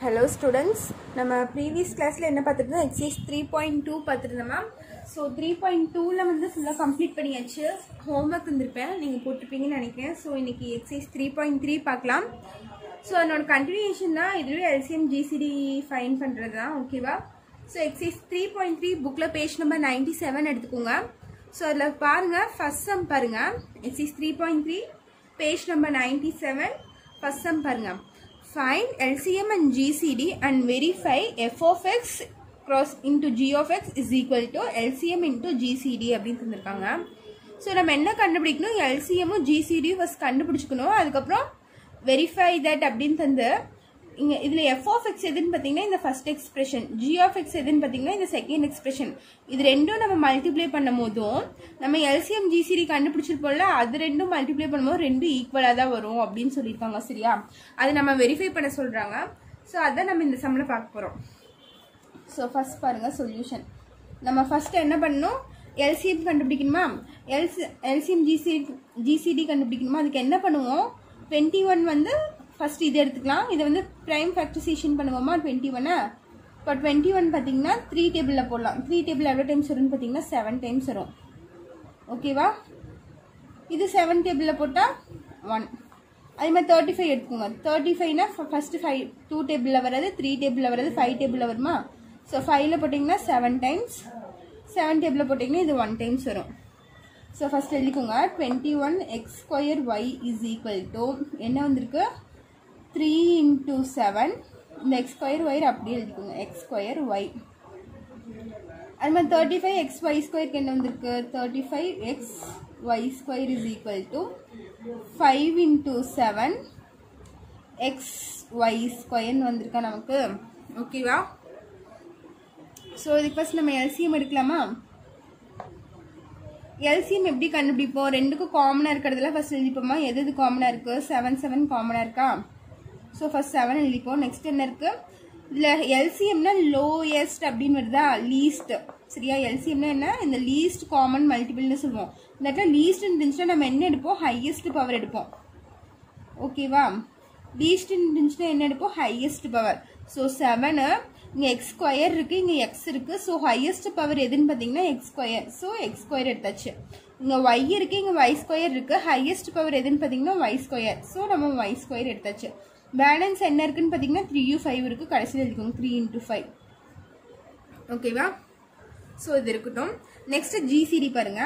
hello students நம்ம previous கிளாஸில் என்ன பார்த்துருந்தோம் எக்ஸைஸ் த்ரீ பாயிண்ட் டூ பார்த்துருந்தோம் மேம் ஸோ த்ரீ பாயிண்ட் டூவில் வந்து ஃபுல்லாக கம்ப்ளீட் பண்ணியாச்சு ஹோம்ஒர்க் இருந்திருப்பேன் நீங்கள் போட்டிருப்பீங்கன்னு நினைக்கிறேன் ஸோ இன்னைக்கு எக்ஸைஸ் த்ரீ பாயிண்ட் த்ரீ பார்க்கலாம் ஸோ அதனோட கண்டினியூஷன் தான் இதுவே எல்சிஎம் ஜிசிடி ஃபைன் பண்ணுறது தான் ஓகேவா so exercise three point three புக்கில் பேஜ் நம்பர் நைன்டி செவன் எடுத்துக்கோங்க ஸோ அதில் பாருங்கள் ஃபர்ஸ்ட் சம் பாருங்கள் exercise three point three page number ninety seven first sum பாருங்கள் find LCM and GCD and verify f of x cross into g of x is equal to LCM into GCD அப்படின்னு தந்திருக்காங்க so நம்ம என்ன கண்டுபிடிக்கணும் எல்சிஎம்மும் ஜிசிடியும் first கண்டுபிடிச்சிக்கணும் அதுக்கப்புறம் verify that அப்படின்னு தந்து இங்கே இதில் எஃப் ஆஃப் எக்ஸ் எதுன்னு பார்த்தீங்கன்னா இந்த first expression g of x எதுன்னு பார்த்தீங்கன்னா இந்த செகண்ட் எக்ஸ்பிரஷன் இது ரெண்டும் நம்ம மல்டிப்ளை பண்ணும் போதும் நம்ம எல்சிஎம் ஜிசிடி கண்டுபிடிச்சிருப்போம்ல அது ரெண்டும் மல்டிப்ளை பண்ணும்போது ரெண்டும் ஈக்குவலாக தான் வரும் அப்படின்னு சொல்லியிருக்காங்க சரியா அது நம்ம வெரிஃபை பண்ண சொல்கிறாங்க ஸோ அதான் நம்ம இந்த சம்மில் பார்க்க போகிறோம் ஸோ ஃபர்ஸ்ட் பாருங்கள் சொல்யூஷன் நம்ம ஃபர்ஸ்ட் என்ன பண்ணணும் எல்சிஎம் கண்டுபிடிக்கணுமா எல்சி எல்சிஎம் ஜிசி ஜிசிடி கண்டுபிடிக்கணுமா அதுக்கு என்ன பண்ணுவோம் டுவெண்ட்டி ஒன் வந்து ஃபர்ஸ்ட் இது எடுத்துக்கலாம் இதை வந்து ப்ரைம் ஃபேக்டரைசேஷன் பண்ணுவோமா டுவெண்ட்டி ஒன்னை இப்போ டுவெண்ட்டி ஒன் பார்த்தீங்கன்னா த்ரீ டேபிளில் போடலாம் த்ரீ டேபிள் எவ்வளோ டைம்ஸ் வரும்னு பார்த்தீங்கன்னா செவன் டைம்ஸ் வரும் ஓகேவா இது செவன் டேபிளில் போட்டால் ஒன் அதே மாதிரி தேர்ட்டி ஃபைவ் எடுத்துக்கோங்க தேர்ட்டி ஃபைவ்னா ஃபஸ்ட்டு ஃபைவ் டூ டேபிளில் வர்றது த்ரீ டேபிளில் வர்றது ஃபைவ் டேபிளில் வருமா ஸோ ஃபைவ்ல போட்டிங்கன்னா செவன் டைம்ஸ் செவன் டேபிளில் போட்டிங்கன்னா இது ஒன் டைம்ஸ் வரும் ஸோ ஃபஸ்ட் எழுதிக்கோங்க twenty one x square y is equal to என்ன வந்திருக்கு த்ரீ இன்டூ செவன் இந்த எக்ஸ் ஸ்கொயர் ஒயர் அப்படியே எழுதிக்கோங்க எக்ஸ் ஸ்கொயர் ஒய் அது மாதிரி தேர்ட்டி ஃபைவ் எக்ஸ் ஒய் ஸ்கொயருக்கு என்ன வந்திருக்கு thirty five x y square is equal to five into seven x y ஸ்கொயர்னு வந்திருக்கா நமக்கு ஓகேவா ஸோ இதுக்கு ஃபஸ்ட் நம்ம எல்சிஎம் எடுக்கலாமா எல்சிஎம் எப்படி கண்டுபிடிப்போம் ரெண்டுக்கும் காமனாக இருக்கிறதுல ஃபஸ்ட் எழுதிப்போமா எது எது காமனாக இருக்குது செவன் செவன் காமனாக இருக்கா ஸோ ஃபஸ்ட் செவன் எழுதிப்போம் நெக்ஸ்ட் என்ன இருக்குது இதில் எல்சிஎம்னா லோயஸ்ட் அப்படின்னு வருதா லீஸ்ட் சரியா எல்சிஎம்னா என்ன இந்த லீஸ்ட் காமன் மல்டிபிள்னு சொல்லுவோம் இந்த இடத்துல லீஸ்ட் இருந்துச்சுன்னா நம்ம என்ன எடுப்போம் ஹையஸ்ட் பவர் எடுப்போம் ஓகேவா லீஸ்ட் இருந்துச்சுன்னா என்ன எடுப்போம் ஹையஸ்ட் பவர் ஸோ செவனு இங்கே எக்ஸ் ஸ்கொயர் இருக்குது இங்கே எக்ஸ் இருக்குது ஸோ ஹையஸ்ட் பவர் எதுன்னு பார்த்தீங்கன்னா x square so x square எடுத்தாச்சு இங்கே ஒய் இருக்குது இங்கே ஒய் ஸ்கொயர் இருக்குது ஹையஸ்ட் பவர் எதுன்னு பார்த்தீங்கன்னா ஒய் ஸ்கொயர் ஸோ நம்ம ஒய் ஸ்கொயர் எடுத்தாச்சு பேலன்ஸ் என்ன இருக்குன்னு பார்த்தீங்கன்னா த்ரீ யூ ஃபைவ் இருக்குது கடைசியில் எழுதிக்கோங்க த்ரீ இன்ட்டு ஃபைவ் ஓகேவா ஸோ இது இருக்கட்டும் நெக்ஸ்ட் ஜிசிடி பாருங்க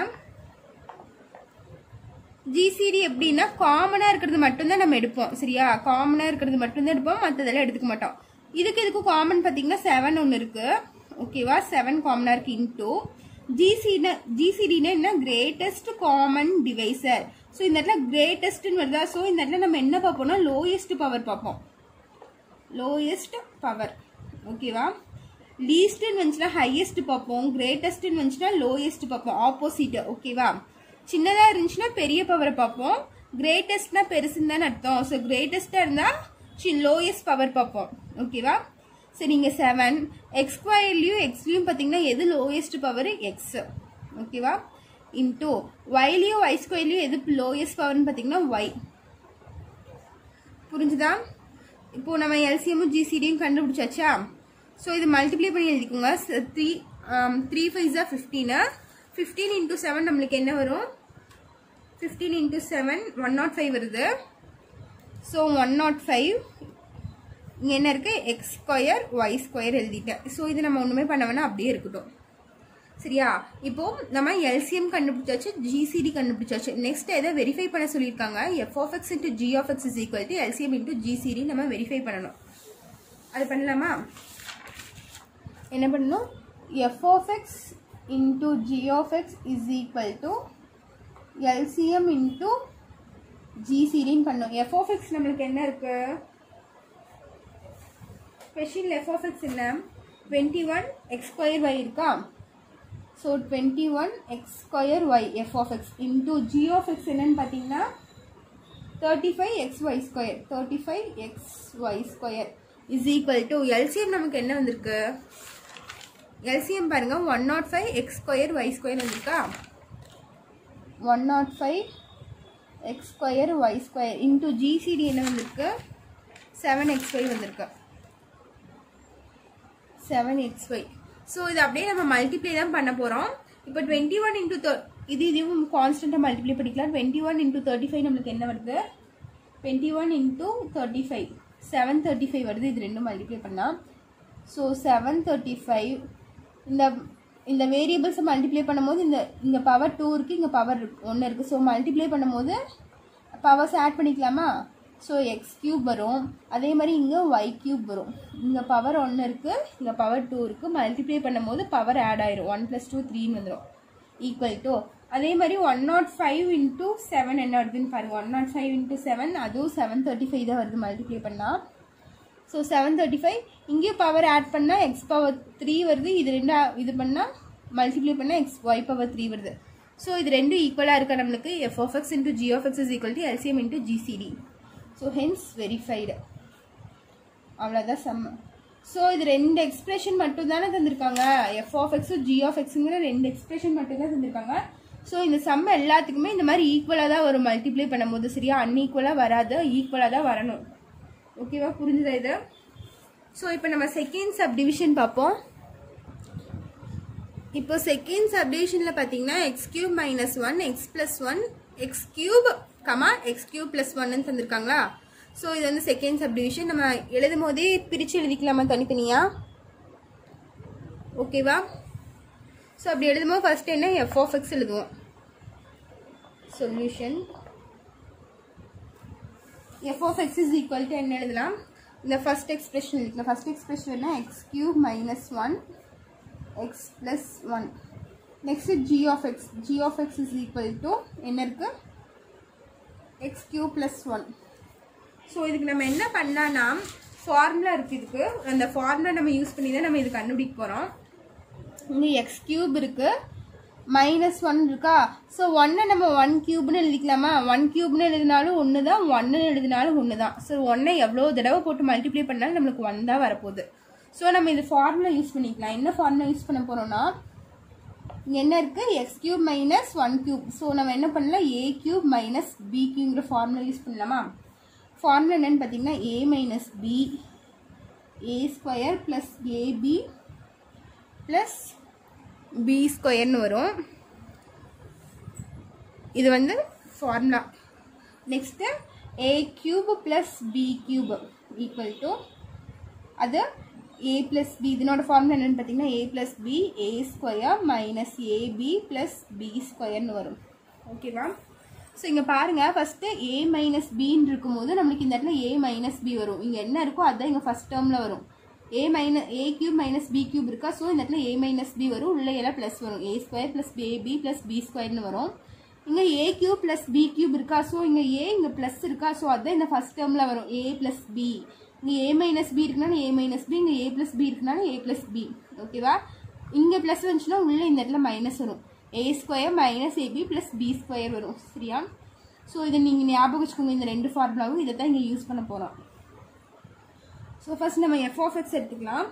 ஜிசிடி எப்படின்னா காமனாக இருக்கிறது மட்டும்தான் நம்ம எடுப்போம் சரியா காமனாக இருக்கிறது மட்டும்தான் எடுப்போம் மற்றதெல்லாம் எடுத்துக்க மாட்டோம் இதுக்கு இதுக்கும் காமன் பார்த்தீங்கன்னா செவன் ஒன்று இருக்கு ஓகேவா செவன் காமனாக இருக்கு இன்டூ ஜிசினா ஜிசிடினா என்ன கிரேட்டஸ்ட் காமன் டிவைசர் ஸோ இந்த இடத்துல கிரேட்டஸ்ட்னு வருதா ஸோ இந்த இடத்துல நம்ம என்ன பார்ப்போம்னா லோயஸ்ட் பவர் பார்ப்போம் லோயஸ்ட் பவர் ஓகேவா லீஸ்ட்னு வந்துச்சுன்னா ஹையஸ்ட் பார்ப்போம் கிரேட்டஸ்ட்னு வந்துச்சுன்னா லோயஸ்ட் பார்ப்போம் ஆப்போசிட் ஓகேவா சின்னதாக இருந்துச்சுன்னா பெரிய பவரை பார்ப்போம் கிரேட்டஸ்ட்னா பெருசுன்னு தானே அர்த்தம் ஸோ கிரேட்டஸ்ட்டாக இருந்தால் சி லோயஸ்ட் பவர் பார்ப்போம் ஓகேவா சரி இங்கே செவன் எக்ஸ் ஸ்கொயர்லையும் எக்ஸ்லையும் பார்த்தீங்கன்னா எது லோயஸ்ட் பவர் எக்ஸ் ஓகேவா இன்டூ ஒய்லையும் ஒய் ஸ்கொயர்லையும் எது லோயஸ்ட் பவர்னு பார்த்தீங்கன்னா ஒய் புரிஞ்சுதா இப்போ நம்ம எல்சிஎம்மும் ஜிசிடியும் கண்டுபிடிச்சாச்சா ஸோ இது மல்டிப்ளை பண்ணி எழுதிக்கோங்க த்ரீ த்ரீ ஃபைவ் ஜா ஃபிஃப்டீனு ஃபிஃப்டீன் இன்டூ செவன் நம்மளுக்கு என்ன வரும் fifteen into seven one nought five வருது ஸோ ஒன் நாட் ஃபைவ் இங்கே என்ன இருக்குது எக்ஸ் ஸ்கொயர் ஒய் ஸ்கொயர் எழுதிட்டேன் ஸோ இது நம்ம ஒன்றுமே பண்ண வேணால் அப்படியே இருக்கட்டும் சரியா இப்போ நம்ம எல்சிஎம் கண்டுபிடிச்சாச்சு ஜிசிடி கண்டுபிடிச்சாச்சு நெக்ஸ்ட் எதை வெரிஃபை பண்ண சொல்லியிருக்காங்க f of x into g of x is equal to LCM into GCD நம்ம வெரிஃபை பண்ணணும் அது பண்ணலாமா என்ன பண்ணணும் f of x into g of x is equal to LCM into ஜிசிடின்னு பண்ணோம் எஃப் ஆஃப் எக்ஸ் நம்மளுக்கு என்ன இருக்கு ஸ்பெஷல் எஃப் ஆஃப் எக்ஸ் என்ன twenty one x square y இருக்கா so twenty one x square y f of x into g of x என்னன்னு பார்த்தீங்கன்னா thirty five x y square thirty five x y square is equal to LCM நமக்கு என்ன வந்திருக்கு LCM பாருங்க one nought five x square y square வந்திருக்கா one nought five x square y square into GCD என்ன வந்திருக்கு seven x y வந்திருக்கு seven x y so இது அப்படியே நம்ம மல்டிப்ளை தான் பண்ண போகிறோம் இப்போ டுவெண்ட்டி ஒன் இன்டூ இது இதுவும் கான்ஸ்டண்ட்டாக மல்டிப்ளை பண்ணிக்கலாம் twenty one into thirty five நம்மளுக்கு என்ன வருது twenty one into thirty five seven thirty five வருது இது ரெண்டும் மல்டிப்ளை பண்ணால் ஸோ செவன் தேர்ட்டி ஃபைவ் இந்த இந்த வேரியபிள்ஸை மல்டிப்ளை பண்ணும்போது இந்த இங்கே பவர் டூ இருக்குது இங்கே பவர் ஒன்று இருக்குது ஸோ மல்டிப்ளை பண்ணும்போது பவர்ஸ் ஆட் பண்ணிக்கலாமா ஸோ எக்ஸ் கியூப் வரும் அதே மாதிரி இங்கே ஒய் கியூப் வரும் இங்கே பவர் ஒன்று இருக்குது இங்கே பவர் டூ இருக்குது மல்டிப்ளை பண்ணும்போது பவர் ஆட் ஆயிரும் ஒன் ப்ளஸ் டூ த்ரீன்னு வந்துடும் ஈக்குவல் டு அதே மாதிரி one nought five into seven என்ன வருதுன்னு பாருங்கள் one nought five into seven அதுவும் செவன் தேர்ட்டி ஃபைவ் தான் வருது மல்டிப்ளை பண்ணால் ஸோ செவன் தேர்ட்டி ஃபைவ் இங்கேயும் பவர் ஆட் பண்ணால் எக்ஸ் பவர் த்ரீ வருது இது ரெண்டு இது பண்ணால் மல்டிப்ளை பண்ணால் எக்ஸ் ஒய் பவர் த்ரீ வருது ஸோ இது ரெண்டும் ஈக்குவலாக இருக்கா நம்மளுக்கு f of x into g of x is equal to LCM into GCD so hence verified அவ்வளோதான் செம்ம ஸோ இது ரெண்டு எக்ஸ்பிரஷன் மட்டும் தானே தந்திருக்காங்க எஃப் ஆஃப் எக்ஸும் ஜி ஆஃப் எக்ஸுங்கிற ரெண்டு எக்ஸ்பிரஷன் மட்டும் தான் தந்திருக்காங்க ஸோ இந்த சம்ம எல்லாத்துக்குமே இந்த மாதிரி ஈக்குவலாக தான் வரும் மல்டிப்ளை பண்ணும்போது சரியா அன்ஈக்குவலாக வராது ஈக்குவலாக தான் வரணும் ஓகேவா புரிஞ்சுதா இது ஸோ இப்போ நம்ம செகண்ட் சப்டிவிஷன் பார்ப்போம் இப்போ செகண்ட் சப்டிவிஷனில் பார்த்தீங்கன்னா x cube minus one x plus one x cube comma x cube plus ஒன்னு தந்திருக்காங்களா ஸோ இது வந்து செகண்ட் சப்டிவிஷன் நம்ம எழுதும் போதே பிரித்து எழுதிக்கலாமா தனித்தனியாக ஓகேவா ஸோ அப்படி எழுதும்போது ஃபர்ஸ்ட் என்ன எஃப் ஆஃப் எக்ஸ் எழுதுவோம் solution f of x is equal to என்ன எழுதலாம் இந்த ஃபர்ஸ்ட் எக்ஸ்பிரஷன் எழுதிக்கலாம் ஃபர்ஸ்ட் எக்ஸ்பிரஷன் என்ன x cube minus one x plus one next g of x g of x is equal to என்ன இருக்கு x cube plus one so இதுக்கு நம்ம என்ன பண்ணலான்னா ஃபார்முலா இருக்குது இதுக்கு அந்த ஃபார்முலா நம்ம யூஸ் பண்ணி தான் நம்ம இது கண்டுபிடிக்க போகிறோம் இங்கே எக்ஸ் கியூப் இருக்குது மைனஸ் ஒன் இருக்கா ஸோ ஒன்னை நம்ம ஒன் கியூப்னு எழுதிக்கலாமா ஒன் கியூப்னு எழுதினாலும் ஒன்று தான் ஒன்னு எழுதினாலும் ஒன்று தான் ஸோ ஒன்னை எவ்வளோ தடவை போட்டு மல்டிப்ளை பண்ணாலும் நம்மளுக்கு ஒன் தான் வரப்போகுது ஸோ நம்ம இது ஃபார்முலா யூஸ் பண்ணிக்கலாம் என்ன ஃபார்முலா யூஸ் பண்ண போகிறோம்னா இங்கே என்ன இருக்குது x cube minus one cube so நம்ம என்ன பண்ணலாம் ஏ கியூப் மைனஸ் பி கியூங்கிற ஃபார்முலா யூஸ் பண்ணலாமா ஃபார்முலா என்னன்னு பார்த்தீங்கன்னா a minus b a square plus ab plus b ஸ்கொயர்னு வரும் இது வந்து formula next a cube plus b cube equal to அது ஏ ப்ளஸ் பி இதனோட ஃபார்முலா என்னென்னு பார்த்தீங்கன்னா a plus b a square minus ab plus b ஸ்கொயர்னு வரும் ஓகேவா ஸோ இங்கே பாருங்கள் ஃபஸ்ட்டு ஏ மைனஸ் பின்னு இருக்கும்போது நம்மளுக்கு இந்த இடத்துல ஏ மைனஸ் பி வரும் இங்கே என்ன இருக்கோ அதுதான் இங்கே ஃபஸ்ட் டேர்மில் வரும் a minus a cube minus b cube இருக்கா ஸோ இந்த இடத்துல ஏ மைனஸ் பி வரும் உள்ள எல்லாம் ப்ளஸ் வரும் a square plus ab plus b ஸ்கொயர்னு வரும் இங்கே a cube plus b cube இருக்கா ஸோ இங்கே ஏ இங்கே ப்ளஸ் இருக்கா ஸோ அதுதான் இந்த ஃபஸ்ட் டேர்மில் வரும் ஏ ப்ளஸ் பி இங்கே ஏ மைனஸ் பி இருக்குனாலும் ஏ மைனஸ் பி இங்கே ஏ ப்ளஸ் பி இருக்குனாலும் ஏ ப்ளஸ் பி ஓகேவா இங்கே ப்ளஸ் வந்துச்சுன்னா உள்ளே இந்த இடத்துல மைனஸ் வரும் a square minus ab plus b square வரும் சரியா ஸோ இதை நீங்கள் ஞாபகம் வச்சுக்கோங்க இந்த ரெண்டு ஃபார்முலாவும் இதை தான் இங்கே யூஸ் பண்ண போகிறோம் ஸோ ஃபர்ஸ்ட் நம்ம எஃப் ஆஃப் எக்ஸ் எடுத்துக்கலாம்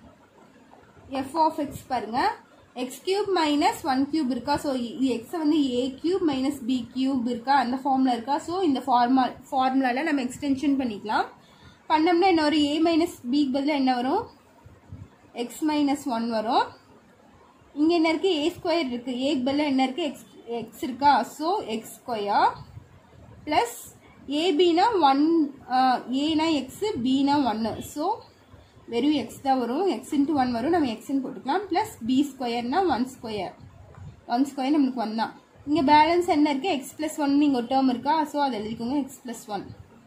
எஃப் ஆஃப் எக்ஸ் பாருங்கள் x cube minus one cube இருக்கா ஸோ எக்ஸை வந்து a cube minus b cube இருக்கா அந்த ஃபார்முலா இருக்கா ஸோ இந்த ஃபார்மா ஃபார்முலாவில் நம்ம எக்ஸ்டென்ஷன் பண்ணிக்கலாம் பண்ணோம்னா என்ன வரும் ஏ மைனஸ் பிக்கு பதிலாக என்ன வரும் எக்ஸ் மைனஸ் ஒன் வரும் இங்கே என்ன இருக்குது ஏ ஸ்கொயர் இருக்குது ஏக்கு பதிலாக என்ன இருக்குது எக்ஸ் எக்ஸ் இருக்கா ஸோ எக்ஸ் ஸ்கொயர் ப்ளஸ் ஏபினா ஒன் ஏனா எக்ஸு பினா ஒன்று ஸோ வெறும் எக்ஸ் தான் வரும் எக்ஸ் இன்ட்டு ஒன் வரும் நம்ம எக்ஸ்ன்னு போட்டுக்கலாம் ப்ளஸ் பி ஸ்கொயர்னா ஒன் ஸ்கொயர் ஒன் ஸ்கொயர் நம்மளுக்கு ஒன் தான் இங்கே பேலன்ஸ் என்ன இருக்குது எக்ஸ் ப்ளஸ் ஒன் இங்கே ஒரு டேர்ம் இருக்கா ஸோ அதை எழுதிக்கோங்க x plus one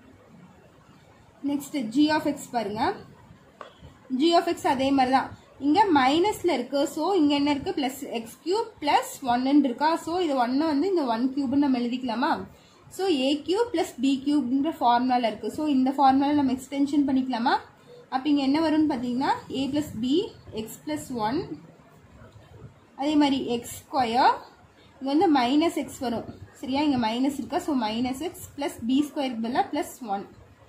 next g of x பாருங்கள் ஜி ஆஃப் எக்ஸ் அதே மாதிரி தான் இங்கே மைனஸில் இருக்குது ஸோ இங்கே என்ன இருக்குது ப்ளஸ் எக்ஸ் கியூப் ப்ளஸ் ஒன்னு இருக்கா ஸோ இது ஒன்று வந்து இந்த ஒன் கியூப்னு நம்ம எழுதிக்கலாமா so a cube plus b கியூப்ன்ற ஃபார்முலாவில் இருக்குது ஸோ இந்த ஃபார்முலாவில் நம்ம எக்ஸ்டென்ஷன் பண்ணிக்கலாமா அப்போ இங்கே என்ன வரும்னு பார்த்தீங்கன்னா a plus b x plus one அதே மாதிரி எக்ஸ் ஸ்கொயர் இங்கே வந்து மைனஸ் எக்ஸ் வரும் சரியா இங்கே மைனஸ் இருக்கா so minus x plus b ஸ்கொயருக்கு பதிலாக ப்ளஸ் ஒன்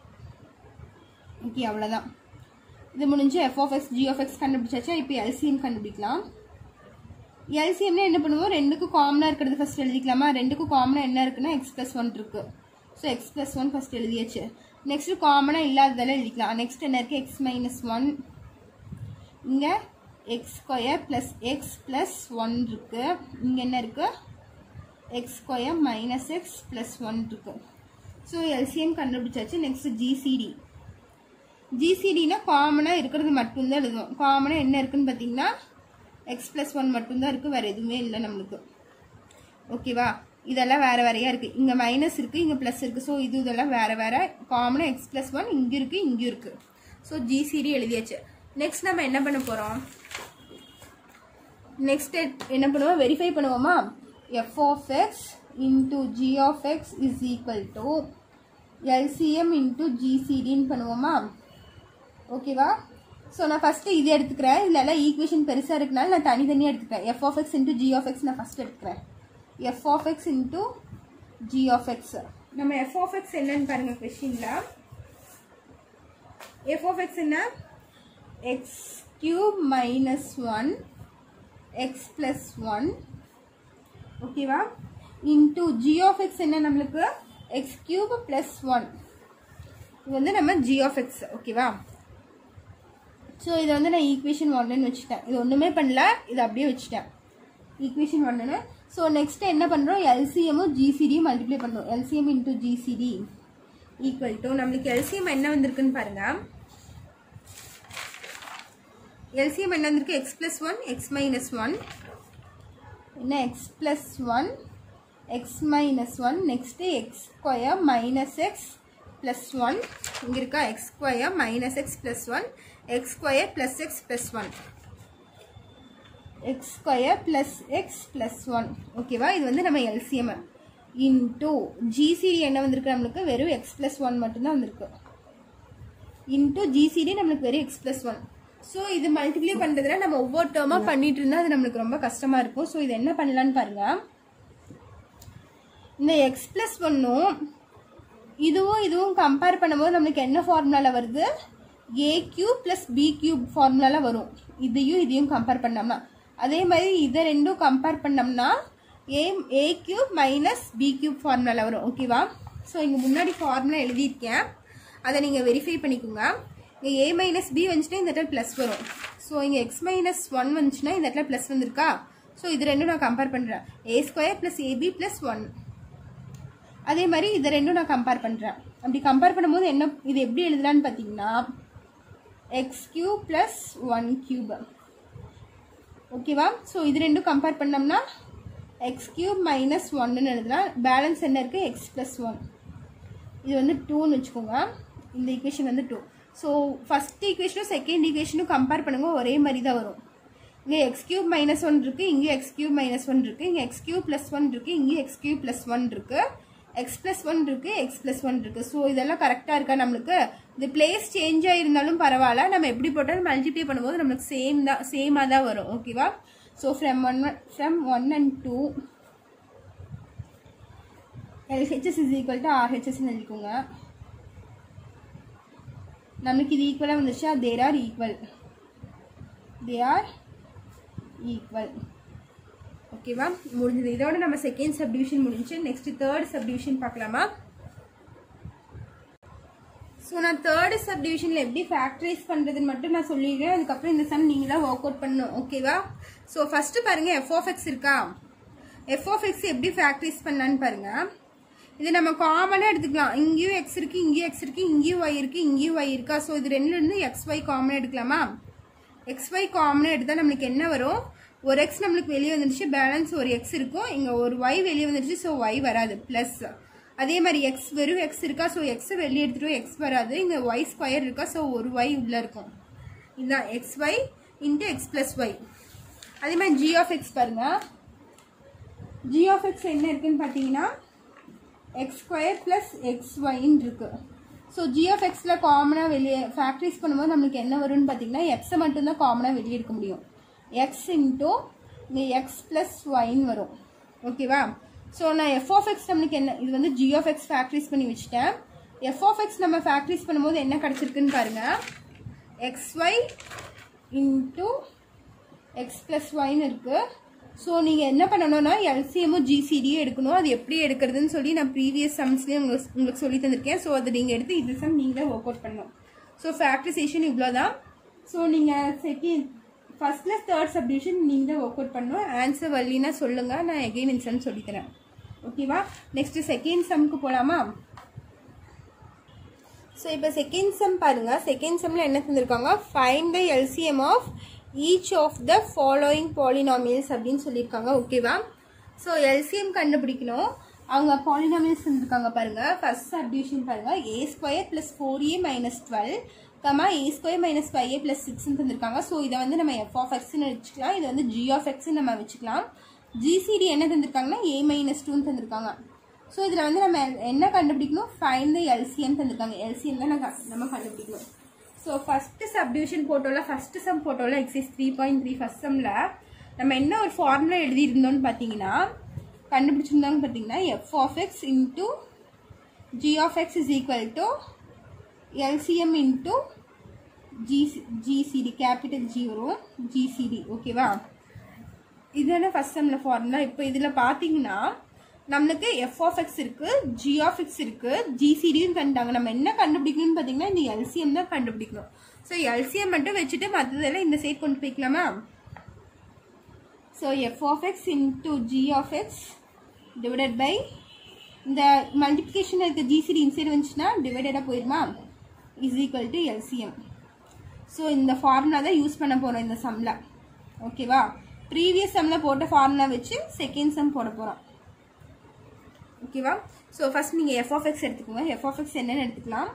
ஓகே அவ்வளோதான் இது முடிஞ்சு f of x g of x கண்டுபிடிச்சாச்சா இப்போ எல்சிஎம் கண்டுபிடிக்கலாம் எல்சிஎம்னா என்ன பண்ணுவோம் ரெண்டுக்கும் காமனாக இருக்கிறது ஃபஸ்ட் எழுதிக்கலாமா ரெண்டுக்கும் காமனாக என்ன இருக்குன்னா எக்ஸ் ப்ளஸ் ஒன் இருக்கு so x plus one first எழுதியாச்சு நெக்ஸ்ட் காமனாக இல்லாததெல்லாம் எழுதிக்கலாம் நெக்ஸ்ட் என்ன இருக்குது எக்ஸ் மைனஸ் ஒன் இங்கே x square plus x plus one இருக்குது இங்கே என்ன இருக்குது x square minus x plus one இருக்குது ஸோ எல்சிஎம் கண்டுபிடிச்சாச்சு நெக்ஸ்ட் ஜிசிடி ஜிசிடினா காமனாக இருக்கிறது மட்டும்தான் எழுதுவோம் காமனாக என்ன இருக்குன்னு பார்த்தீங்கன்னா எக்ஸ் ப்ளஸ் ஒன் மட்டும்தான் இருக்குது வேறு எதுவுமே இல்லை நம்மளுக்கு ஓகேவா இதெல்லாம் வேறு வேறையாக இருக்குது இங்கே மைனஸ் இருக்குது இங்கே ப்ளஸ் இருக்குது ஸோ இது இதெல்லாம் வேறு வேறு காமனாக எக்ஸ் ப்ளஸ் ஒன் இங்கே இருக்குது இங்கே இருக்குது ஸோ ஜிசிடி எழுதியாச்சு நெக்ஸ்ட் நம்ம என்ன பண்ண போகிறோம் நெக்ஸ்ட் என்ன பண்ணுவோம் வெரிஃபை பண்ணுவோமா f of x into g of x is equal to LCM into ஜிசிடின்னு பண்ணுவோமா ஓகேவா ஸோ நான் ஃபஸ்ட்டு இது எடுத்துக்கிறேன் இதில் எல்லாம் ஈக்குவேஷன் பெருசாக இருக்குனால நான் தனித்தனியாக எடுத்துக்கிறேன் f of x into g of x நான் ஃபஸ்ட் எடுத்துக்கிறேன் f of x into g of x நம்ம எஃப் ஆஃப் எக்ஸ் என்னன்னு பாருங்கள் கொஷினில் எஃப் ஆஃப் எக்ஸ் என்ன x cube minus one x plus one ஓகேவா இன்டூ ஜி ஆஃப் எக்ஸ் என்ன நம்மளுக்கு எக்ஸ் கியூப் ப்ளஸ் ஒன் இது வந்து நம்ம ஜி ஆஃப் எக்ஸ் ஓகேவா ஸோ இதை வந்து நான் ஈக்குவேஷன் ஒன்றுன்னு வச்சுட்டேன் இது ஒன்றுமே பண்ணல இது அப்படியே வச்சுட்டேன் ஈக்குவேஷன் ஒன்றுன்னு ஸோ நெக்ஸ்ட் என்ன பண்ணுறோம் எல்சிஎம்மும் ஜிசிடியும் மல்டிப்ளை பண்ணுறோம் LCM into GCD equal to நம்மளுக்கு எல்சிஎம் என்ன வந்திருக்குன்னு பாருங்கள் எல்சிஎம் என்ன வந்திருக்கு x plus one x minus one என்ன x plus one x minus one next x square minus x plus one இங்கே இருக்கா x square minus x plus one x square plus x plus one x square plus x plus one ஓகேவா இது வந்து நம்ம LCM into GCD என்ன வந்திருக்கு நம்மளுக்கு வெறும் எக்ஸ் ப்ளஸ் ஒன் மட்டும்தான் வந்திருக்கு இன்டூ ஜிசிடி நம்மளுக்கு வெறும் எக்ஸ் ப்ளஸ் ஒன் ஸோ இது மல்டிப்ளை பண்ணுறதுல நம்ம ஒவ்வொரு டேர்மாக பண்ணிட்டு இருந்தால் அது நம்மளுக்கு ரொம்ப கஷ்டமாக இருக்கும் ஸோ இது என்ன பண்ணலான்னு பாருங்கள் இந்த எக்ஸ் ப்ளஸ் ஒன்னும் இதுவும் இதுவும் கம்பேர் பண்ணும்போது நம்மளுக்கு என்ன ஃபார்முலாவில் வருது a cube plus b cube ஃபார்முலாவில் வரும் இதையும் இதையும் கம்பேர் பண்ணோம்னா அதே மாதிரி இதை ரெண்டும் கம்பேர் பண்ணோம்னா a a cube minus b cube ஃபார்முலாவில் வரும் ஓகேவா ஸோ இங்கே முன்னாடி ஃபார்முலா எழுதியிருக்கேன் அதை நீங்கள் வெரிஃபை பண்ணிக்கோங்க இங்கே ஏ மைனஸ் பி வந்துச்சுன்னா இந்த இடத்துல ப்ளஸ் வரும் ஸோ இங்கே எக்ஸ் மைனஸ் ஒன் வந்துச்சுன்னா இந்த இடத்துல ப்ளஸ் வந்திருக்கா ஸோ இது ரெண்டும் நான் கம்பேர் பண்ணுறேன் a square plus ab plus one அதே மாதிரி இதை ரெண்டும் நான் கம்பேர் பண்ணுறேன் அப்படி கம்பேர் பண்ணும்போது என்ன இது எப்படி எழுதலான்னு பார்த்தீங்கன்னா x cube plus one cube ஓகேவா ஸோ இது ரெண்டும் கம்பேர் பண்ணோம்னா எக்ஸ் கியூப் மைனஸ் ஒன்னு எழுதலாம் பேலன்ஸ் என்ன இருக்குது எக்ஸ் ப்ளஸ் ஒன் இது வந்து டூன்னு வச்சுக்கோங்க இந்த ஈக்குவேஷன் வந்து டூ ஸோ ஃபஸ்ட் ஈக்குவேஷனும் செகண்ட் ஈக்குவேஷனும் கம்பேர் பண்ணுங்க ஒரே மாதிரி தான் வரும் இங்கே எக்ஸ் கியூப் மைனஸ் ஒன் இருக்குது இங்கே எக்ஸ் கியூப் மைனஸ் ஒன் இருக்குது இங்கே எக்ஸ் கியூப் ப்ளஸ் ஒன் இருக்குது இங்கே எக்ஸ் கியூப் ப்ளஸ் ஒன் இருக்குது எக்ஸ் ப்ளஸ் ஒன் இருக்குது எக்ஸ் ப்ளஸ் ஒன் இருக்குது ஸோ இதெல்லாம் கரெக்டாக இருக்கா நம்மளுக்கு இது பிளேஸ் சேஞ்ச் ஆகிருந்தாலும் பரவாயில்ல நம்ம எப்படி போட்டாலும் மல்டிப்ளை பண்ணும்போது நம்மளுக்கு சேம் தான் சேமாக தான் வரும் ஓகேவா so from one from one and two LHS is equal to ஆர்ஹெச்எஸ்ன்னு எழுதிக்கோங்க நமக்கு இது ஈக்குவலாக வந்துருச்சா there are equal they are equal ஓகேவா முடிஞ்சது இதோட நம்ம செகண்ட் சப்டிவிஷன் முடிஞ்சு நெக்ஸ்ட் தேர்ட் சப்டிவிஷன் பார்க்கலாமா ஸோ நான் தேர்டு சப்டிவிஷனில் எப்படி ஃபேக்டரைஸ் பண்ணுறதுன்னு மட்டும் நான் சொல்லிடுறேன் அதுக்கப்புறம் இந்த சம் நீங்கள் தான் ஒர்க் அவுட் பண்ணணும் ஓகேவா ஸோ ஃபஸ்ட்டு பாருங்கள் எஃப் ஆஃப் எக்ஸ் இருக்கா எஃப் ஆஃப் எக்ஸ் எப்படி ஃபேக்டரைஸ் பண்ணலான்னு பாருங்கள் இது நம்ம காமனாக எடுத்துக்கலாம் இங்கேயும் எக்ஸ் இருக்குது இங்கேயும் எக்ஸ் இருக்குது இங்கேயும் ஒய் இருக்குது இங்கேயும் ஒய் இருக்கா ஸோ இது ரெண்டுலேருந்து எக்ஸ் ஒய் காமனாக எடுக்கலாமா எக்ஸ் ஒய் காமனாக எடுத்தால் நம்மளுக்கு என்ன வரும் ஒரு எக்ஸ் நம்மளுக்கு வெளியே வந்துடுச்சு பேலன்ஸ் ஒரு எக்ஸ் இருக்கும் இங்கே ஒரு ஒய் வெளியே வந்துடுச்சு ஸோ ஒய் வராது ப்ளஸ் அதே மாதிரி எக்ஸ் வெறும் எக்ஸ் இருக்கா ஸோ எக்ஸ் வெளியே எடுத்துகிட்டு எக்ஸ் வராது இங்கே ஒய் ஸ்கொயர் இருக்கா ஸோ ஒரு ஒய் உள்ளே இருக்கும் இதுதான் x y into x plus y அதே மாதிரி ஜி ஆஃப் எக்ஸ் பாருங்கள் ஜி ஆஃப் எக்ஸ் என்ன இருக்குன்னு பார்த்தீங்கன்னா எக்ஸ் ஸ்கொயர் ப்ளஸ் எக்ஸ் ஒய்ன்னு இருக்குது ஸோ ஜி ஆஃப் எக்ஸில் காமனாக வெளியே ஃபேக்ட்ரிஸ் பண்ணும்போது நம்மளுக்கு என்ன வரும்னு பார்த்தீங்கன்னா எக்ஸை மட்டும்தான் காமனாக வெளியே எடுக்க முடியும் எக்ஸ் இன்ட்டு இங்கே எக்ஸ் ப்ளஸ் ஒய்ன்னு வரும் ஓகேவா ஸோ நான் எஃப் ஆஃப் எக்ஸ் நம்மளுக்கு என்ன இது வந்து ஜி ஆஃப் எக்ஸ் ஃபேக்ட்ரிஸ் பண்ணி வச்சுட்டேன் எஃப் ஆஃப் எக்ஸ் நம்ம ஃபேக்ட்ரிஸ் பண்ணும்போது என்ன கிடச்சிருக்குன்னு பாருங்கள் x y into x plus ஒய்ன்னு இருக்குது ஸோ நீங்கள் என்ன பண்ணணும்னா எல்சிஎம்மும் ஜிசிடியும் எடுக்கணும் அது எப்படி எடுக்கிறதுன்னு சொல்லி நான் ப்ரீவியஸ் சம்ஸ்லேயும் உங்களுக்கு உங்களுக்கு சொல்லி தந்திருக்கேன் ஸோ அதை நீங்கள் எடுத்து இது சம் நீங்களே ஒர்க் அவுட் பண்ணணும் ஸோ ஃபேக்ட்ரிசேஷன் இவ்வளோ தான் ஸோ நீங்கள் செகண்ட் ஃபர்ஸ்ட்ல தேர்ட் சப்டிவிஷன் நீங்கள் தான் ஒர்க் அவுட் பண்ணணும் ஆன்சர் வரலினா சொல்லுங்கள் நான் எகெயின் இன்சன் சொல்லித்தரேன் ஓகேவா நெக்ஸ்ட் செகண்ட் சம்க்கு போகலாமா ஸோ இப்போ செகண்ட் சம் பாருங்க செகண்ட் சம்மில் என்ன தந்திருக்காங்க find the LCM of each of the following polynomials அப்படின்னு சொல்லியிருக்காங்க ஓகேவா ஸோ எல்சிஎம் கண்டுபிடிக்கணும் அவங்க பாலினாமியல்ஸ் தந்திருக்காங்க பாருங்க ஃபர்ஸ்ட் சப்டிவிஷன் பாருங்க a square plus four a minus twelve comma a square minus five a plus சிக்ஸ்னு தந்திருக்காங்க ஸோ இதை வந்து நம்ம எஃப் ஆஃப் எக்ஸ்னு வச்சுக்கலாம் இது வந்து ஜி ஆஃப் எக்ஸ்னு நம்ம வச்சுக்கலாம் ஜிசிடி என்ன தந்திருக்காங்கன்னா ஏ மைனஸ் டூன்னு தந்திருக்காங்க ஸோ இதில் வந்து நம்ம என்ன கண்டுபிடிக்கணும் ஃபைன் த எல்சிஎம் தந்திருக்காங்க எல்சிஎம் தான் நம்ம நம்ம கண்டுபிடிக்கணும் ஸோ ஃபஸ்ட்டு சப்டிவிஷன் போட்டோல ஃபஸ்ட்டு சம் போட்டோல exercise three point three first சம்மில் நம்ம என்ன ஒரு ஃபார்முலா எழுதியிருந்தோம்னு பார்த்தீங்கன்னா கண்டுபிடிச்சிருந்தோம்னு பார்த்தீங்கன்னா f of x into g of x is equal to LCM into GC GCD capital G வரும் ஜிசிடி ஓகேவா இதுதானே ஃபஸ்ட் செம்மில் ஃபார்முலா இப்போ இதில் பார்த்தீங்கன்னா நம்மளுக்கு எஃப் ஆஃப் எக்ஸ் இருக்கு ஜி ஆஃப் எக்ஸ் இருக்கு ஜிசிடியும் கண்டாங்க நம்ம என்ன கண்டுபிடிக்கணும்னு பார்த்தீங்கன்னா இந்த எல்சிஎம் தான் கண்டுபிடிக்கணும் ஸோ எல்சிஎம் மட்டும் வச்சுட்டு மற்றதெல்லாம் இந்த சைட் கொண்டு போய்க்கலாமா so f of x into g of x divided by இந்த மல்டிப்ளிகேஷன் இருக்க ஜிசிடி இன்சைடு வந்துச்சுன்னா டிவைடடாக போயிருமா is equal to LCM so இந்த ஃபார்முலா தான் யூஸ் பண்ண போகிறோம் இந்த சம்மில் ஓகேவா ப்ரீவியஸ் சம்மில் போட்ட ஃபார்முலா வச்சு செகண்ட் சம் போட போகிறோம் ஓகேவா ஸோ ஃபஸ்ட் நீங்கள் எஃப் ஆஃப் எக்ஸ் எடுத்துக்கோங்க எஃப் ஆஃப் எக்ஸ் என்னன்னு எடுத்துக்கலாம்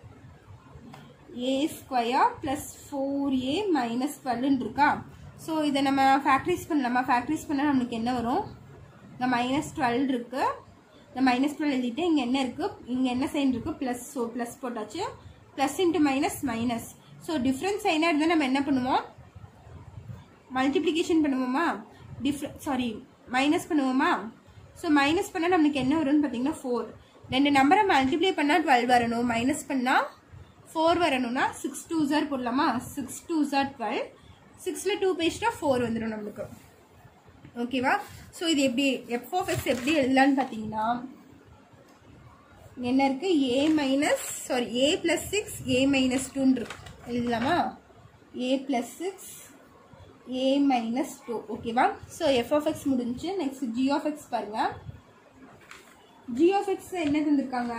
a square plus four a minus டுவெல்னு இருக்கா ஸோ இதை நம்ம ஃபேக்ட்ரிஸ் பண்ணலாமா ஃபேக்ட்ரிஸ் பண்ணால் நம்மளுக்கு என்ன வரும் இந்த மைனஸ் டுவெல் இருக்குது இந்த மைனஸ் டுவெல் எழுதிட்டு இங்கே என்ன இருக்குது இங்கே என்ன சைன் இருக்குது ப்ளஸ் ஸோ ப்ளஸ் போட்டாச்சு plus into minus minus so different சைனாக இருந்தால் நம்ம என்ன பண்ணுவோம் மல்டிப்ளிகேஷன் பண்ணுவோமா டிஃப்ரெண்ட் சாரி மைனஸ் பண்ணுவோமா ஸோ மைனஸ் பண்ணால் நம்மளுக்கு என்ன வரும்னு பார்த்தீங்கன்னா ஃபோர் ரெண்டு நம்பரை மல்டிப்ளை பண்ணால் டுவெல் வரணும் மைனஸ் பண்ணால் ஃபோர் வரணும்னா சிக்ஸ் டூ ஜார் போடலாமா சிக்ஸ் டூ ஜார் டுவெல் சிக்ஸில் டூ பேஜ்னா ஃபோர் வந்துடும் நம்மளுக்கு ஓகேவா ஸோ இது எப்படி எஃப் ஆஃப் எக்ஸ் எப்படி எழுதலான்னு பார்த்தீங்கன்னா என்ன இருக்குது a minus sorry a plus six a minus டூன்னு இருக்கு எழுதலாமா a plus six a minus two ஓகேவா ஸோ எஃப் ஆஃப் எக்ஸ் முடிஞ்சு நெக்ஸ்ட் ஜி ஆஃப் எக்ஸ் பாருங்க ஜி ஆஃப் எக்ஸ் என்ன தந்திருக்காங்க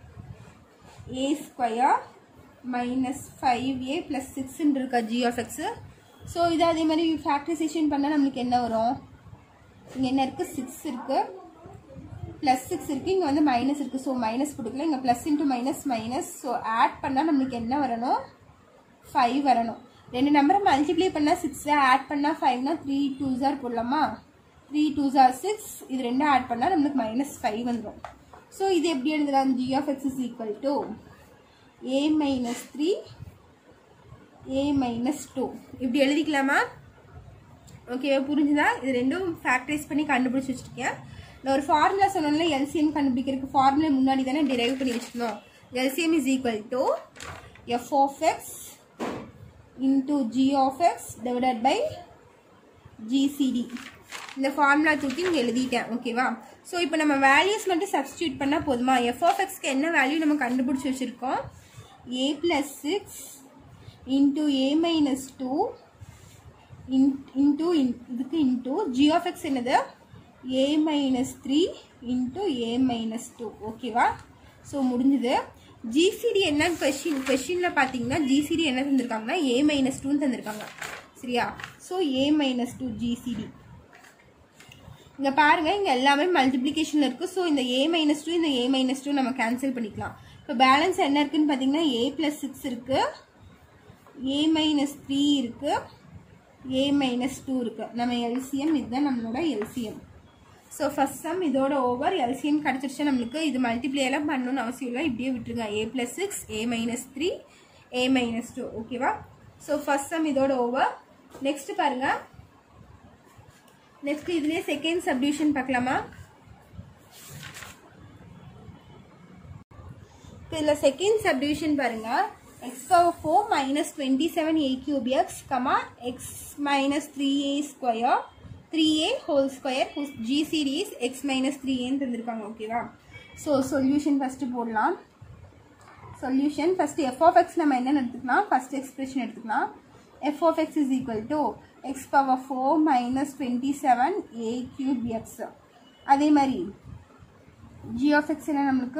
a square minus five a plus சிக்ஸ்ன்னு இருக்கா ஜி ஆஃப் எக்ஸு ஸோ இது அதே மாதிரி ஃபேக்டரைசேஷன் பண்ணால் நம்மளுக்கு என்ன வரும் இங்கே என்ன இருக்குது சிக்ஸ் இருக்குது ப்ளஸ் சிக்ஸ் இருக்குது இங்கே வந்து மைனஸ் இருக்குது ஸோ மைனஸ் போட்டுக்கலாம் இங்கே plus into minus minus so add பண்ணால் நம்மளுக்கு என்ன வரணும் ஃபைவ் வரணும் ரெண்டு நம்பரை மல்டிப்ளை பண்ணால் சிக்ஸில் ஆட் பண்ணால் ஃபைவ்னா த்ரீ டூ ஜார் போடலாமா த்ரீ டூ ஜார் சிக்ஸ் இது ரெண்டும் ஆட் பண்ணால் நம்மளுக்கு மைனஸ் ஃபைவ் வந்துடும் ஸோ இது எப்படி எழுதலாம் g of x is equal to a minus three a minus two இப்படி எழுதிக்கலாமா ஓகேவா புரிஞ்சுதா இது ரெண்டும் ஃபேக்டரைஸ் பண்ணி கண்டுபிடிச்சி வச்சுருக்கேன் நான் ஒரு ஃபார்முலா சொன்னோம்ல எல்சிஎம் கண்டுபிடிக்கிறதுக்கு ஃபார்முலா முன்னாடி தானே டிரைவ் பண்ணி வச்சுக்கணும் LCM is equal to f of x into g of x divided by GCD இந்த ஃபார்முலா தூக்கி இங்கே எழுதிட்டேன் ஓகேவா ஸோ இப்போ நம்ம வேல்யூஸ் மட்டும் சப்ஸ்டியூட் பண்ணால் போதுமா எஃப் ஆஃப் எக்ஸ்க்கு என்ன வேல்யூ நம்ம கண்டுபிடிச்சி வச்சுருக்கோம் a plus six into a minus two in into in இதுக்கு இன்டூ ஜி ஆஃப் எக்ஸ் என்னது a minus three into a minus two ஓகேவா ஸோ முடிஞ்சுது ஜிசிடி என்ன கொஷின் கொஷினில் பார்த்தீங்கன்னா ஜிசிடி என்ன தந்திருக்காங்கன்னா ஏ மைனஸ் டூன்னு தந்திருக்காங்க சரியா so a minus two GCD இங்கே பாருங்க இங்கே எல்லாமே மல்டிப்ளிகேஷன் இருக்குது ஸோ இந்த ஏ மைனஸ் டூ இந்த ஏ மைனஸ் டூ நம்ம கேன்சல் பண்ணிக்கலாம் இப்போ பேலன்ஸ் என்ன இருக்குன்னு பார்த்தீங்கன்னா ஏ ப்ளஸ் சிக்ஸ் இருக்குது ஏ மைனஸ் த்ரீ இருக்குது ஏ மைனஸ் டூ இருக்குது நம்ம எல்சிஎம் இதுதான் நம்மளோட எல்சிஎம் ஸோ ஃபஸ்ட் சம் இதோட ஓவர் எல்சிஎம் கிடச்சிருச்சு நம்மளுக்கு இது மல்டிப்ளை எல்லாம் பண்ணணும்னு அவசியம் இல்லை இப்படியே விட்டுருங்க a plus six a minus three a minus two ஓகேவா ஸோ ஃபஸ்ட் சம் இதோட ஓவர் நெக்ஸ்ட் பாருங்க நெக்ஸ்ட் இதுலேயே செகண்ட் சப்டிவிஷன் பார்க்கலாமா இதில் செகண்ட் சப்டிவிஷன் பாருங்க x power four minus twenty seven a cube x comma x minus three a square three a whole square GCD is x minus three ஏன்னு தந்திருக்காங்க ஓகேவா so solution first போடலாம் solution first f of x நம்ம என்னென்னு எடுத்துக்கலாம் first expression எடுத்துக்கலாம் f of x is equal to x power four minus twenty seven a cube x அதே மாதிரி ஜி ஆஃப் எக்ஸ் என்ன நம்மளுக்கு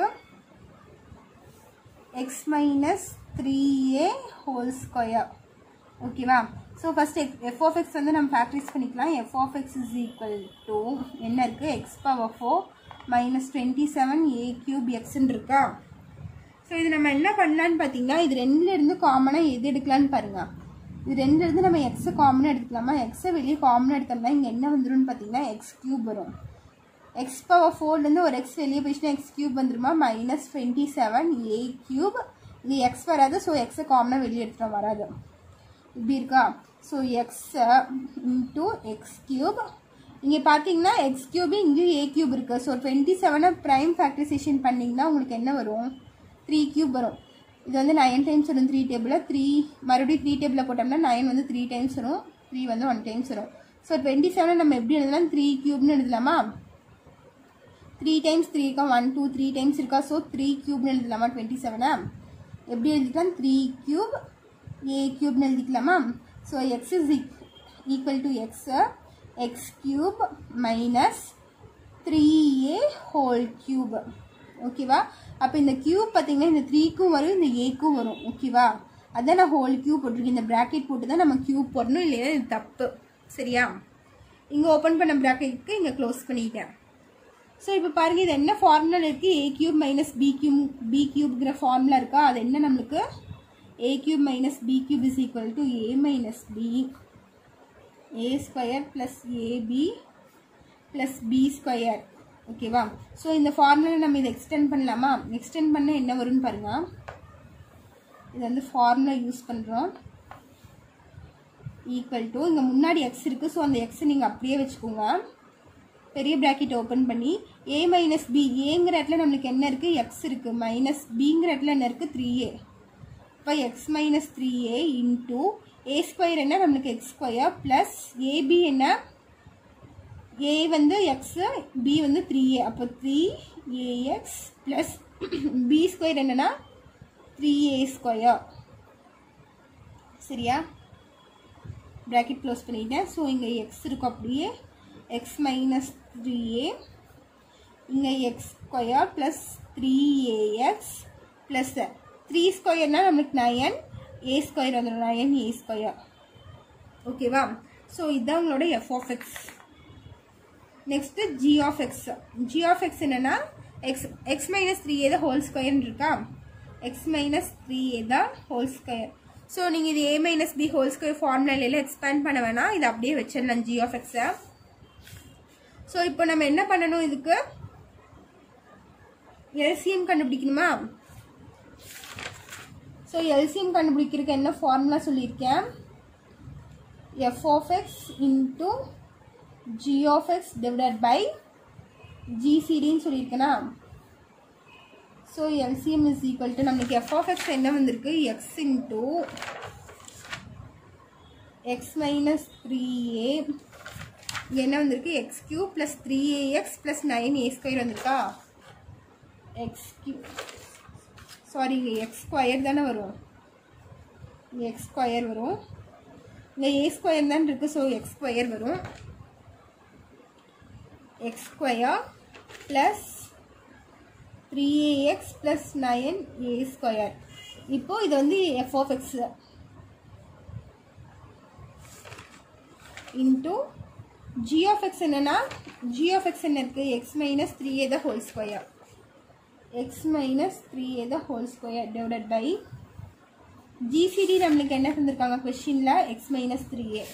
x minus three a whole square ஓகேவா so first எக் எஃப் ஆஃப் எக்ஸ் வந்து நம்ம factorise பண்ணிக்கலாம் f of x is equal to என்ன இருக்குது x power four minus twenty seven a cube எக்ஸ்ன்னு இருக்கா ஸோ இது நம்ம என்ன பண்ணலான்னு பார்த்தீங்கன்னா இது ரெண்டுலேருந்து காமனாக எது எடுக்கலான்னு பாருங்கள் இது ரெண்டுலேருந்து நம்ம எக்ஸை காமனாக எடுத்துக்கலாமா எக்ஸை வெளியே காமனாக எடுத்தோம்னா இங்கே என்ன வந்துரும்னு பார்த்தீங்கன்னா எக்ஸ் கியூப் வரும் எக்ஸ் பவர் ஃபோர்லேருந்து ஒரு எக்ஸ் வெளியே போயிடுச்சுன்னா எக்ஸ் கியூப் வந்துருமா minus twenty seven a cube இங்கே எக்ஸ் வராது ஸோ எக்ஸை காமனாக வெளியே எடுத்துகிட்டு வராது இப்படி இருக்கா so x into x cube இங்கே பார்த்தீங்கன்னா எக்ஸ் கியூபு இங்கேயும் ஏ கியூப் இருக்குது ஸோ டுவெண்ட்டி செவனை ப்ரைம் ஃபேக்டரைசேஷன் பண்ணிங்கன்னா உங்களுக்கு என்ன வரும் த்ரீ கியூப் வரும் இது வந்து நைன் டைம்ஸ் வரும் த்ரீ டேபிளில் த்ரீ மறுபடியும் த்ரீ டேபிளில் போட்டோம்னா நைன் வந்து த்ரீ டைம்ஸ் வரும் த்ரீ வந்து ஒன் டைம்ஸ் வரும் ஸோ டுவெண்ட்டி செவனை நம்ம எப்படி எழுதலாம் த்ரீ கியூப்னு எழுதலாமா த்ரீ டைம்ஸ் த்ரீ இருக்கா ஒன் டூ த்ரீ டைம்ஸ் இருக்கா ஸோ த்ரீ கியூப்னு எழுதலாமா டுவெண்ட்டி செவனை எப்படி எழுதிக்கலாம் த்ரீ கியூப் ஏ கியூப்னு எழுதிக்கலாமா so x is equal to x x cube minus three a whole cube ஓகேவா அப்போ இந்த கியூப் பார்த்தீங்கன்னா இந்த த்ரீக்கும் வரும் இந்த ஏக்கும் வரும் ஓகேவா அதான் நான் ஹோல் கியூப் போட்டிருக்கேன் இந்த ப்ராக்கெட் போட்டு தான் நம்ம கியூப் போடணும் இல்லையா இது தப்பு சரியா இங்கே ஓப்பன் பண்ண ப்ராக்கெட்டுக்கு இங்கே க்ளோஸ் பண்ணிட்டேன் ஸோ இப்போ பாருங்க இது என்ன ஃபார்முலா இருக்குது a cube minus b cube b கியூப்ங்கிற ஃபார்முலா இருக்கா அது என்ன நம்மளுக்கு a cube minus b cube is equal to a minus b a square plus ab plus b square ஓகேவா ஸோ இந்த ஃபார்முலா நம்ம இதை எக்ஸ்டெண்ட் பண்ணலாமா எக்ஸ்டெண்ட் பண்ண என்ன வரும்னு பாருங்க இது வந்து ஃபார்முலா யூஸ் பண்ணுறோம் ஈக்குவல் டு இங்கே முன்னாடி எக்ஸ் இருக்குது ஸோ அந்த எக்ஸை நீங்கள் அப்படியே வச்சுக்கோங்க பெரிய ப்ராக்கெட் ஓப்பன் பண்ணி ஏ மைனஸ் பி ஏங்கிற இடத்துல நம்மளுக்கு என்ன இருக்குது எக்ஸ் இருக்குது மைனஸ் பிங்கிற இடத்துல என்ன இருக்குது த்ரீ ஏ இப்போ x minus three a into a square என்ன நம்மளுக்கு எக்ஸ் ஸ்கொயர் ப்ளஸ் ஏபி என்ன ஏ வந்து எக்ஸு பி வந்து த்ரீ ஏ அப்போ three a x plus b square என்னன்னா த்ரீ ஏ ஸ்கொயர் சரியா ப்ராக்கெட் க்ளோஸ் பண்ணிட்டேன் ஸோ இங்கே எக்ஸ் இருக்கும் அப்படியே எக்ஸ் மைனஸ் த்ரீ ஏ இங்கே x square plus three a x plus three ஸ்கொயர்னால் நம்மளுக்கு நயன் ஏ ஸ்கொயர் வந்துடும் நயன் ஏ ஸ்கொயர் ஓகேவா ஸோ இதுதான் உங்களோட F of x next g of x g of x என்னென்னா x x minus three a தான் whole ஸ்கொயர்னு இருக்கா எக்ஸ் மைனஸ் த்ரீ ஏ தான் ஹோல் ஸ்கொயர் ஸோ நீங்கள் இது a minus b whole square ஃபார்முலால எக்ஸ்பேண்ட் பண்ண வேணாம் இதை அப்படியே வச்சிடலாம் ஜி ஆஃப் எக்ஸை ஸோ இப்போ நம்ம என்ன பண்ணணும் இதுக்கு எல்சிஎம் கண்டுபிடிக்கணுமா ஸோ எல்சிஎம் கண்டுபிடிக்கிறதுக்கு என்ன ஃபார்முலா சொல்லியிருக்கேன் f of x into g of x divided by ஜிசிடின்னு சொல்லியிருக்கேனா so LCM is equal to நம்மளுக்கு எஃப் ஆஃப் எக்ஸ் என்ன வந்திருக்கு x into x minus three a இங்கே என்ன வந்திருக்கு x cube plus three a x plus nine a square வந்திருக்கா x cube sorry இங்கே எக்ஸ் ஸ்கொயர் தானே வரும் இங்கே எக்ஸ் ஸ்கொயர் வரும் இங்கே ஏ ஸ்கொயர் தான் இருக்குது ஸோ எக்ஸ் ஸ்கொயர் வரும் x square plus three a x plus nine a square இப்போது இது வந்து f of x into g of x என்னன்னா ஜி ஆஃப் எக்ஸ் என்ன இருக்குது x minus three a the whole square x minus three a the whole square divided by GCD நம்மளுக்கு என்ன தந்திருக்காங்க கொஷினில் x minus three a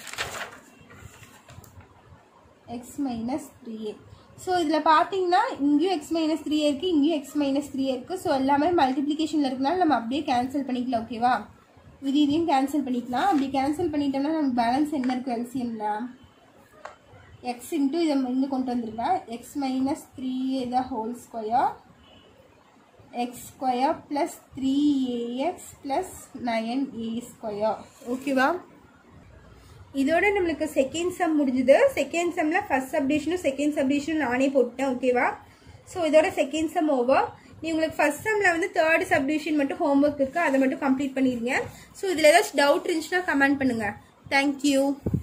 x minus three a so இதில் பார்த்தீங்கன்னா இங்கேயும் எக்ஸ் மைனஸ் த்ரீ இருக்குது இங்கேயும் எக்ஸ் மைனஸ் த்ரீ இருக்குது ஸோ எல்லாமே மல்டிப்ளிகேஷனில் இருக்கனால நம்ம அப்படியே கேன்சல் பண்ணிக்கலாம் ஓகேவா இது இதையும் கேன்சல் பண்ணிக்கலாம் அப்படி கேன்சல் பண்ணிட்டோம்னா நமக்கு பேலன்ஸ் என்ன இருக்கும் எல்சிஎம்மில் எக்ஸ் இன்ட்டு இதை இங்கே கொண்டு வந்துருக்கேன் x minus three a the whole square x square plus three a x plus nine a square ஓகேவா இதோட நம்மளுக்கு செகண்ட் சம் முடிஞ்சுது செகண்ட் சம்மில் ஃபர்ஸ்ட் சப்டிஷனும் செகண்ட் சப்டிஷனும் நானே போட்டேன் ஓகேவா ஸோ இதோட செகண்ட் சம் ஓவர் நீ உங்களுக்கு ஃபர்ஸ்ட் செம்மில் வந்து தேர்ட் சப்டிவிஷன் மட்டும் ஹோம்ஒர்க் இருக்குது அதை மட்டும் கம்ப்ளீட் பண்ணிடுங்க ஸோ இதில் ஏதாச்சும் டவுட் இருந்துச்சுன்னா கமெண்ட் பண்ணுங்கள் தேங்க்யூ